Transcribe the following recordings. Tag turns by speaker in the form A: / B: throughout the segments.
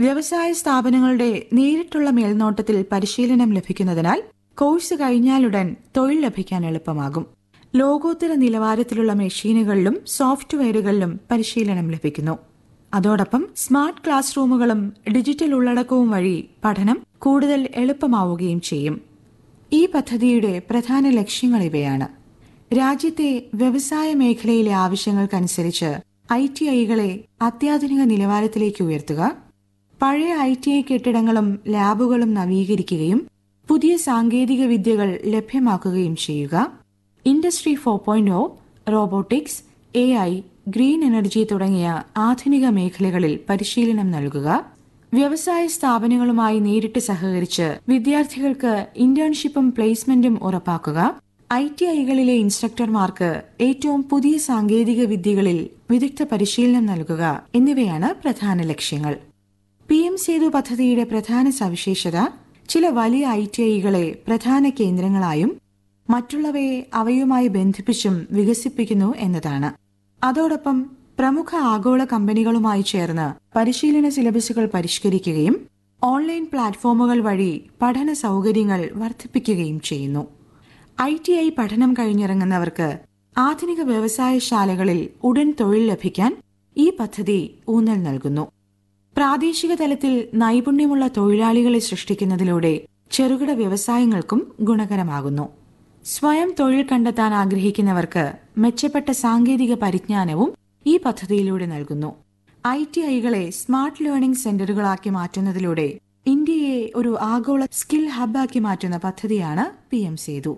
A: വ്യവസായ സ്ഥാപനങ്ങളുടെ നേരിട്ടുള്ള മേൽനോട്ടത്തിൽ പരിശീലനം ലഭിക്കുന്നതിനാൽ കോഴ്സ് കഴിഞ്ഞാലുടൻ തൊഴിൽ ലഭിക്കാൻ എളുപ്പമാകും ലോകോത്തര നിലവാരത്തിലുള്ള മെഷീനുകളിലും സോഫ്റ്റ്വെയറുകളിലും പരിശീലനം ലഭിക്കുന്നു അതോടൊപ്പം സ്മാർട്ട് ക്ലാസ് റൂമുകളും ഡിജിറ്റൽ ഉള്ളടക്കവും വഴി പഠനം കൂടുതൽ എളുപ്പമാവുകയും ചെയ്യും ഈ പദ്ധതിയുടെ പ്രധാന ലക്ഷ്യങ്ങൾ ഇവയാണ് രാജ്യത്തെ വ്യവസായ മേഖലയിലെ ആവശ്യങ്ങൾക്കനുസരിച്ച് ഐ ടി ഐകളെ അത്യാധുനിക നിലവാരത്തിലേക്ക് ഉയർത്തുക പഴയ ഐ ടി ഐ കെട്ടിടങ്ങളും ലാബുകളും നവീകരിക്കുകയും പുതിയ സാങ്കേതിക വിദ്യകൾ ലഭ്യമാക്കുകയും ചെയ്യുക industry four point O robotics A I green energy തുടങ്ങിയ ആധുനിക മേഖലകളിൽ പരിശീലനം നൽകുക വ്യവസായ സ്ഥാപനങ്ങളുമായി നേരിട്ട് സഹകരിച്ച് വിദ്യാർത്ഥികൾക്ക് ഇന്റേൺഷിപ്പും പ്ലേസ്മെന്റും ഉറപ്പാക്കുക ഐ ടി ഐകളിലെ ഇൻസ്ട്രക്ടർമാർക്ക് ഏറ്റവും പുതിയ സാങ്കേതിക വിദ്യകളിൽ വിദഗ്ധ പരിശീലനം നൽകുക എന്നിവയാണ് പ്രധാന ലക്ഷ്യങ്ങൾ പി എം സേതു പദ്ധതിയുടെ പ്രധാന സവിശേഷത ചില വലിയ ഐ ടി ഐകളെ പ്രധാന കേന്ദ്രങ്ങളായും മറ്റുള്ളവയെ അവയുമായി ബന്ധിപ്പിച്ചും വികസിപ്പിക്കുന്നു എന്നതാണ് അതോടൊപ്പം പ്രമുഖ ആഗോള കമ്പനികളുമായി ചേർന്ന് പരിശീലന സിലബസുകൾ പരിഷ്കരിക്കുകയും ഓൺലൈൻ പ്ലാറ്റ്ഫോമുകൾ വഴി പഠന സൗകര്യങ്ങൾ വർദ്ധിപ്പിക്കുകയും ചെയ്യുന്നു ഐ ടി ഐ പഠനം കഴിഞ്ഞിറങ്ങുന്നവർക്ക് ആധുനിക വ്യവസായശാലകളിൽ ഉടൻ തൊഴിൽ ലഭിക്കാൻ ഈ പദ്ധതി ഊന്നൽ നൽകുന്നു പ്രാദേശിക തലത്തിൽ നൈപുണ്യമുള്ള തൊഴിലാളികളെ സൃഷ്ടിക്കുന്നതിലൂടെ ചെറുകിട വ്യവസായങ്ങൾക്കും ഗുണകരമാകുന്നു സ്വയം തൊഴിൽ കണ്ടെത്താൻ ആഗ്രഹിക്കുന്നവർക്ക് മെച്ചപ്പെട്ട സാങ്കേതിക പരിജ്ഞാനവും ഈ പദ്ധതിയിലൂടെ നൽകുന്നു ഐ ടി ഐകളെ സ്മാർട്ട് ലേണിംഗ് സെന്ററുകളാക്കി മാറ്റുന്നതിലൂടെ ഇന്ത്യയെ ഒരു ആഗോള സ്കിൽ ഹബ്ബാക്കി മാറ്റുന്ന പദ്ധതിയാണ് പി എം സേതു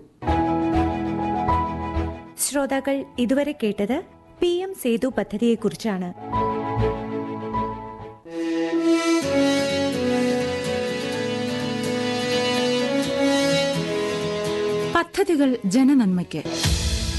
B: ശ്രോതാക്കൾ ഇതുവരെ കേട്ടത് പി എം സേതു പദ്ധതിയെക്കുറിച്ചാണ്
A: പദ്ധതികൾ ജനനന്മയ്ക്ക്